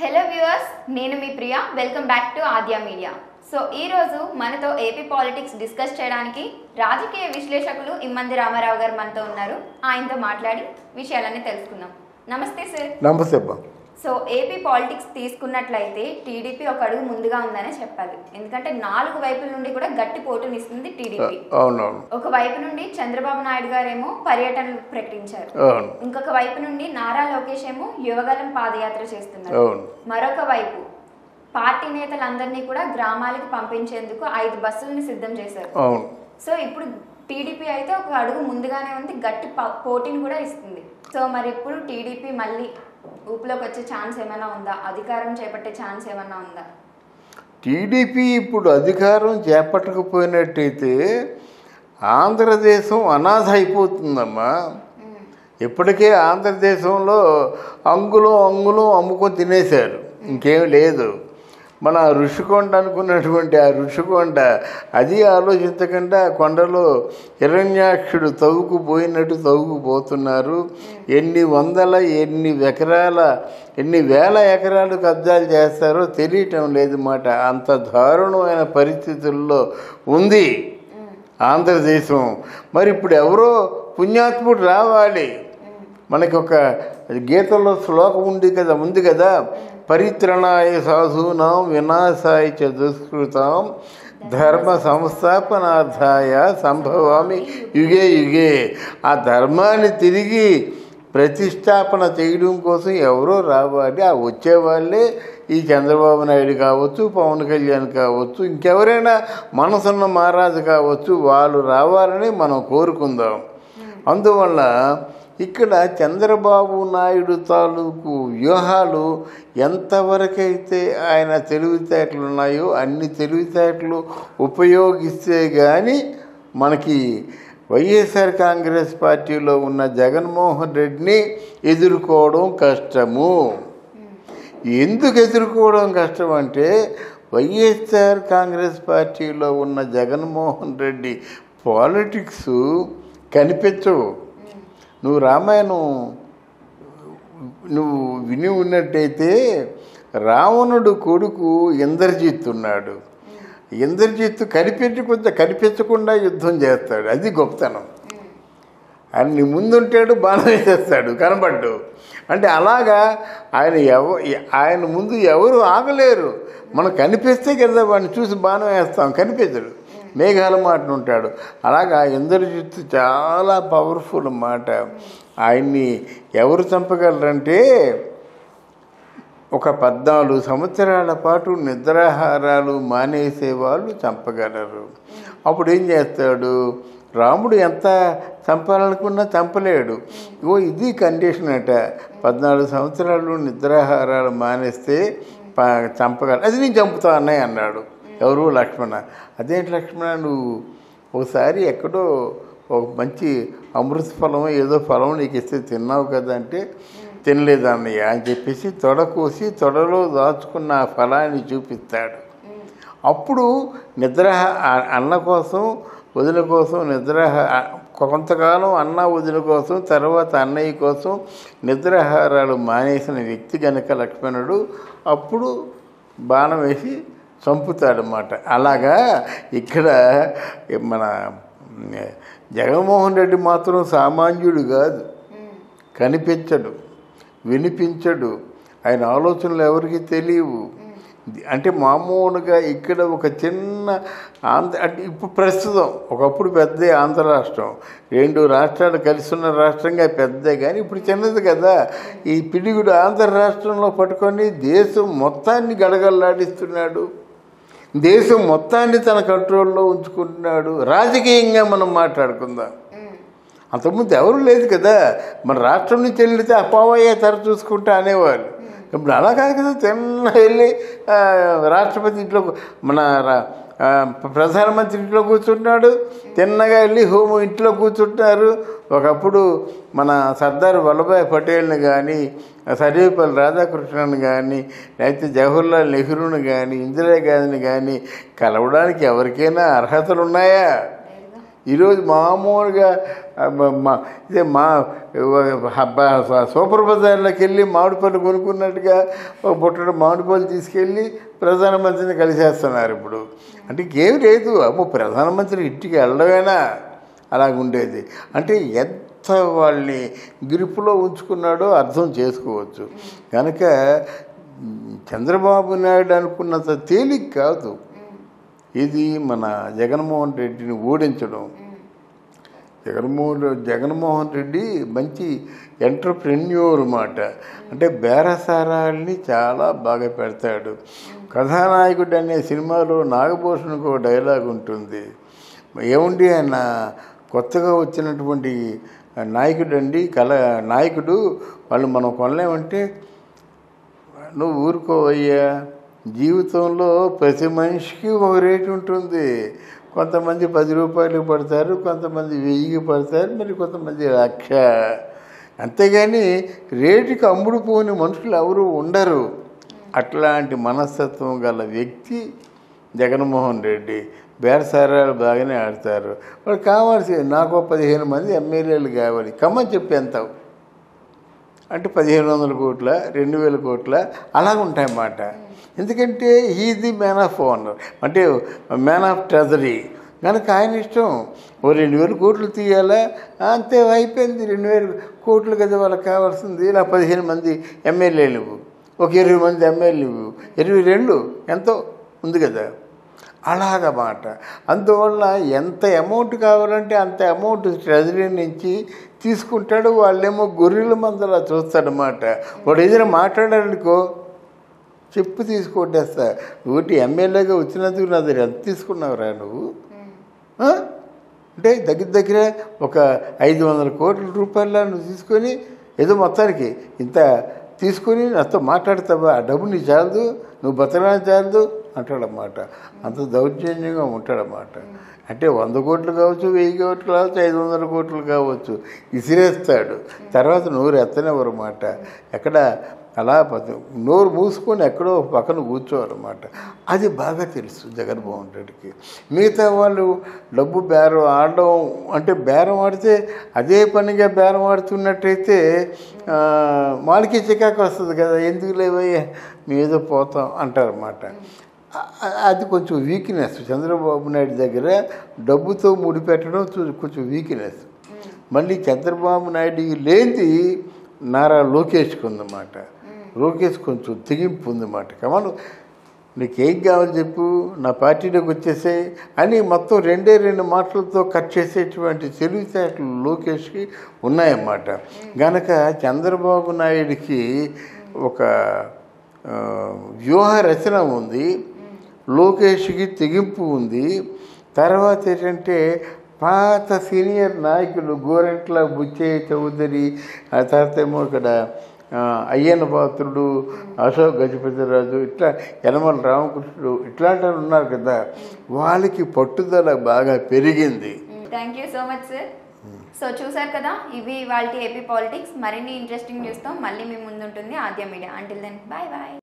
Hello viewers నేను మీ Priya welcome back to Adya media so ఈ రోజు మనతో ఏపీ పాలిటిక్స్ డిస్కస్ చేయడానికి రాజకీయ విశ్లేషకులు ఇమ్మంది రామారావు గారు మనతో ఉన్నారు ఆయనతో మాట్లాడి విషయాలన్నీ తెలుసుకుందాం నమస్తే సార్ నమస్తే అబ్బా సో ఏపీ పాలిటిక్స్ తీసుకున్నట్లయితే టీడీపీ ఒక అడుగు ముందుగా ఉందనే చెప్పాలి ఎందుకంటే నాలుగు వైపుల నుండి కూడా గట్టి పోటునిస్తుంది టీడీపీ అవునవును ఒక వైపు నుండి చంద్రబాబు నాయుడు గారేమో పర్యటనలు ప్రకటించారు అవును ఇంకొక వైపు నుండి నారా లోకేష్ ఏమో యువగలం పాదయాత్ర చేస్తున్నారు అవును మరొక వైపు పార్టీ నేతలందరినీ కూడా గ్రామాలకు పంపించేందుకు ఐదు బస్సులను సిద్ధం చేశారు అవును సో ఇప్పుడు టీడీపీ అయితే ఒక అడుగు ముందుగానే ఉంది గట్టి ప- పోటీని కూడా ఇస్తుంది సో మరి ఇప్పుడు టీడీపీ మళ్ళీ ఊపిలోకి వచ్చే ఛాన్స్ ఏమైనా ఉందా అధికారం చేపట్టే ఛాన్స్ ఏమైనా ఉందా టీడీపీ ఇప్పుడు అధికారం చేపట్టకపోయినట్టయితే ఆంధ్రదేశం అనాథ అయిపోతుందమ్మా ఇప్పటికే ఆంధ్రదేశంలో అంగుళం అంగుళం అమ్ముకొని తినేశారు ఇంకేం లేదు మన ఋషికొండ అనుకున్నటువంటి ఆ ఋషికొండ అది ఆలోచించకుండా ఆ కొండలో హిరణ్యాక్షుడు తవ్వుకు పోయినట్టు తవ్వుకు పోతున్నారు ఎన్ని వందల ఎన్ని ఎకరాల ఎన్ని వేల ఎకరాలు కబ్జాలు చేస్తారో తెలియటం లేదు మాట అంత దారుణమైన పరిస్థితుల్లో ఉంది ఆంధ్రదేశం మరి ఇప్పుడు ఎవరో పుణ్యాత్ముడు రావాలి మనకి ఒక గీతలో శ్లోకం ఉంది కదా ఉంది కదా పరిత్రణాయ సాధూనాం వినాశాయ చ దుష్కృతాం ధర్మ సంస్థాపనార్థాయ సంభవామి యుగే యుగే ఆ ధర్మాన్ని తిరిగి ప్రతిష్టాపన చేయడం కోసం ఎవరో రావాలి ఆ వచ్చేవాళ్ళే ఈ చంద్రబాబు నాయుడు కావచ్చు పవన్ కళ్యాణ్ కావచ్చు ఇంకెవరైనా మనసున్న మహారాజు కావచ్చు వాళ్ళు రావాలని మనం కోరుకుందాం అందువల్ల ఇక్కడ చంద్రబాబు నాయుడు తాలూకు వ్యూహాలు ఎంతవరకైతే ఆయన తెలివితేటలు ఉన్నాయో అన్ని తెలివితేటలు ఉపయోగిస్తే కానీ మనకి వైఎస్ఆర్ కాంగ్రెస్ పార్టీలో ఉన్న జగన్మోహన్ రెడ్డిని ఎదుర్కోవడం కష్టము ఎందుకు ఎదుర్కోవడం కష్టం అంటే వైఎస్ఆర్ కాంగ్రెస్ పార్టీలో ఉన్న జగన్మోహన్ రెడ్డి పాలిటిక్స్ కనిపించవు నువ్వు రామాయణం నువ్వు విని ఉన్నట్టయితే రావణుడు కొడుకు ఇంద్రజిత్ ఉన్నాడు ఇంద్రజిత్ కనిపించి కొంచెం కనిపించకుండా యుద్ధం చేస్తాడు అది గొప్పతనం ఆయన నీ ముందుంటాడు బాణం వేసేస్తాడు కనబడ్డు అంటే అలాగా ఆయన ఎవ ఆయన ముందు ఎవరు ఆగలేరు మనం కనిపిస్తే కదా వాడిని చూసి బాణం వేస్తాం కనిపించడు మేఘాల మాట ఉంటాడు అలాగా ఇంద్రజిత్తు చాలా పవర్ఫుల్ మాట ఆయన్ని ఎవరు చంపగలరంటే ఒక పద్నాలుగు సంవత్సరాల పాటు నిద్రాహారాలు మానేసే వాళ్ళు చంపగలరు అప్పుడు ఏం చేస్తాడు రాముడు ఎంత చంపాలనుకున్నా చంపలేడు ఓ ఇది కండిషన్ అట పద్నాలుగు సంవత్సరాలు నిద్రాహారాలు మానేస్తే ప చంపగల అది నేను చంపుతా అన్నయ్య అన్నాడు ఎవరు లక్ష్మణ అదేంటి లక్ష్మణ నువ్వు ఒకసారి ఎక్కడో ఒక మంచి అమృత ఫలం ఏదో ఫలం నీకు ఇస్తే తిన్నావు కదా అంటే తినలేదు అన్నయ్య అని చెప్పేసి తొడ కోసి తొడలో దాచుకున్న ఆ ఫలాన్ని చూపిస్తాడు అప్పుడు నిద్ర ఆ- అన్న కోసం వదిన కోసం నిద్ర కొంతకాలం అన్న వదిన కోసం తర్వాత అన్నయ్య కోసం నిద్రాహారాలు మానేసిన వ్యక్తి కనుక లక్ష్మణుడు అప్పుడు బాణం వేసి చంపుతాడనమాట అలాగా ఇక్కడ మన జగన్మోహన్ రెడ్డి మాత్రం సామాన్యుడు కాదు కనిపించడు వినిపించడు ఆయన ఆలోచనలు ఎవరికి తెలియవు అంటే మామూలుగా ఇక్కడ ఒక చిన్న ఆంధ్ర అంటే ఇప్పుడు ప్రస్తుతం ఒకప్పుడు పెద్ద ఆంధ్ర రాష్ట్రం రెండు రాష్ట్రాలు కలిసి ఉన్న రాష్ట్రంగా పెద్ద కానీ ఇప్పుడు చిన్నది కదా ఈ పిడిగుడు ఆంధ్ర రాష్ట్రంలో పట్టుకొని దేశం మొత్తాన్ని గడగల్లాడిస్తున్నాడు దేశం మొత్తాన్ని తన కంట్రోల్లో ఉంచుకుంటున్నాడు రాజకీయంగా మనం మాట్లాడుకుందాం అంతకుముందు ఎవరు లేదు కదా మన రాష్ట్రం నుంచి వెళ్తే అపావయ్యే తర చూసుకుంటా అనేవాళ్ళు ఇప్పుడు అలా కాదు కదా తిన్న వెళ్ళి ఆ, రాష్ట్రపతి ఇంట్లో మన రా- ఆ, ప్రధానమంత్రి ఇంట్లో కూర్చుంటున్నాడు తిన్నగా వెళ్ళి హోము ఇంట్లో కూర్చుంటున్నారు ఒకప్పుడు మన సర్దార్ వల్లభాయ్ పటేల్ని కానీ సర్వేపల్లి రాధాకృష్ణన్ కానీ లేకపోతే జవహర్లాల్ నెహ్రూని కానీ ఇందిరాగాంధీని కానీ కలవడానికి ఎవరికైనా అర్హతలు ఉన్నాయా ఈరోజు మామూలుగా ఆ, మ- మా ఇదే మా హబ్బ- సూపర్ బజార్లోకి వెళ్ళి మామిడి పళ్ళు కొనుక్కున్నట్టుగా ఒక బుట్టడు మామిడి పళ్ళు తీసుకెళ్ళి ప్రధానమంత్రిని కలిసేస్తున్నారు ఇప్పుడు అంటే ఇంకేం లేదు అమ్మో ప్రధానమంత్రి ఇంటికి వెళ్ళడమేనా అలాగ ఉండేది అంటే ఎంత వాళ్ళని గ్రిప్పులో ఉంచుకున్నాడో అర్థం చేసుకోవచ్చు కనుక మ్, చంద్రబాబు నాయుడు అనుకున్నంత తేలిక కాదు ఇది మన జగన్మోహన్ రెడ్డిని ఓడించడం జగన్మోహన్ జగన్మోహన్ రెడ్డి మంచి ఎంటర్ప్రెన్యూర్ మాట అంటే బేరసారాల్ని చాలా బాగా పెడతాడు కథానాయకుడు అనే సినిమాలో నాగభూషణ్కి ఒక డైలాగ్ ఉంటుంది ఏముండి ఆయన కొత్తగా వచ్చినటువంటి నాయకుడు అండి కళ నాయకుడు వాళ్ళు మనం కొనలేమంటే నువ్వు ఊరుకోవయ్యా జీవితంలో ప్రతి మనిషికి ఒక రేటు ఉంటుంది కొంతమంది పది రూపాయలు పడతారు కొంతమంది వెయ్యికి పడతారు మరి కొంతమంది లక్ష అంతేగాని రేటుకి అమ్ముడు పోని మనుషులు ఎవరు ఉండరు అట్లాంటి మనస్తత్వం గల వ్యక్తి జగన్మోహన్ రెడ్డి బేరసారాలు బాగానే ఆడతారు వాళ్ళు కావాల్సి నాకు ఒక పదిహేను మంది ఎమ్మెల్యేలు కావాలి కమ్మని చెప్పి ఎంత అంటే పదిహేను వందల కోట్ల రెండు వేల కోట్ల అలాగ ఉంటాయన్నమాట ఎందుకంటే ఈది మ్యాన్ ఆఫ్ ఓనర్ అంటే మ్యాన్ ఆఫ్ ట్రెజరీ కనుక ఆయన ఇష్టం ఓ రెండు వేల కోట్లు తీయాలా అంతే అయిపోయింది రెండు వేల కోట్లు కదా వాళ్ళకి కావాల్సింది ఇలా పదిహేను మంది ఎమ్మెల్యేలు ఒక ఇరవై మంది ఎమ్మెల్యేలు ఇరవై రెండు ఎంతో ఉంది కదా అలాగమాట అందువల్ల ఎంత అమౌంట్ కావాలంటే అంత అమౌంట్ ట్రెజరీ నుంచి తీసుకుంటాడు వాళ్ళేమో గొర్రెల మందలా చూస్తాడనమాట వాడు ఏదైనా మాట్లాడాడనుకో చెప్పు తీసుకొట్టేస్తా ఒకటి ఎమ్మెల్యేగా వచ్చినందుకు నా దగ్గర ఎంత తీసుకున్నావురా నువ్వు ఆ? అంటే దగ్గర దగ్గర ఒక ఐదు వందల కోట్ల రూపాయల నువ్వు తీసుకొని ఏదో మొత్తానికి ఇంత తీసుకొని నాతో మాట్లాడతావా ఆ డబ్బు నీ చాలదు నువ్వు బతకడా చాలదు అంటాడన్నమాట అంత దౌర్జన్యంగా ఉంటాడన్నమాట అంటే వంద కోట్లు కావచ్చు వెయ్యి కోట్లు కావచ్చు ఐదు వందల కోట్లు కావచ్చు విసిరేస్తాడు తర్వాత నోరు ఎత్తనివ్వరమాట ఎక్కడ అలా పద- నోరు మూసుకొని ఎక్కడో ఒక పక్కన కూర్చోవాలన్నమాట అది బాగా తెలుసు జగన్మోహన్ రెడ్డికి మిగతా వాళ్ళు డబ్బు బేరం ఆడడం అంటే బేరం ఆడితే అదే పనిగా బేరం ఆడుతున్నట్టయితే ఆ, వాళ్ళకి చికాకు వస్తుంది కదా ఎందుకు లేవయ్యా మీద పోతాం అంటారన్నమాట అ- అది కొంచెం వీక్నెస్ చంద్రబాబు నాయుడు దగ్గర డబ్బుతో ముడిపెట్టడం చూ- కొంచెం వీక్నెస్ మళ్ళీ చంద్రబాబు నాయుడు లేనిది నారా లోకేష్కి ఉందన్నమాట లోకేష్ కొంచెం తెగింపు ఉందన్నమాట కమను నీకేం కావాలి చెప్పు నా పార్టీలోకి వచ్చేసే అని మొత్తం రెండే రెండు మాటలతో కట్ చేసేటువంటి తెలివితేటలు లోకేష్కి ఉన్నాయన్నమాట గనక చంద్రబాబు నాయుడికి ఒక ఆ, వ్యూహ రచన ఉంది లోకేష్కి తెగింపు ఉంది తర్వాత ఏంటంటే పాత సీనియర్ నాయకులు గోరెంట్ల బుచ్చయ్య చౌదరి ఆ తర్వాత ఏమో ఇక్కడ ఆ, అయ్యన్న పాత్రుడు అశోక్ గజపతిరాజు ఇట్లా యనమల రామకృష్ణుడు ఇట్లాంటి వాళ్ళు ఉన్నారు కదా వాళ్ళకి పట్టుదల బాగా పెరిగింది thank you so much sir so చూసారు కదా ఇవి వాళ్ళ ఏపీ పాలిటిక్స్ మరిన్ని ఇంట్రెస్టింగ్ న్యూస్తో మళ్ళీ మీ ముందు ఉంటుంది Adya media until then bye bye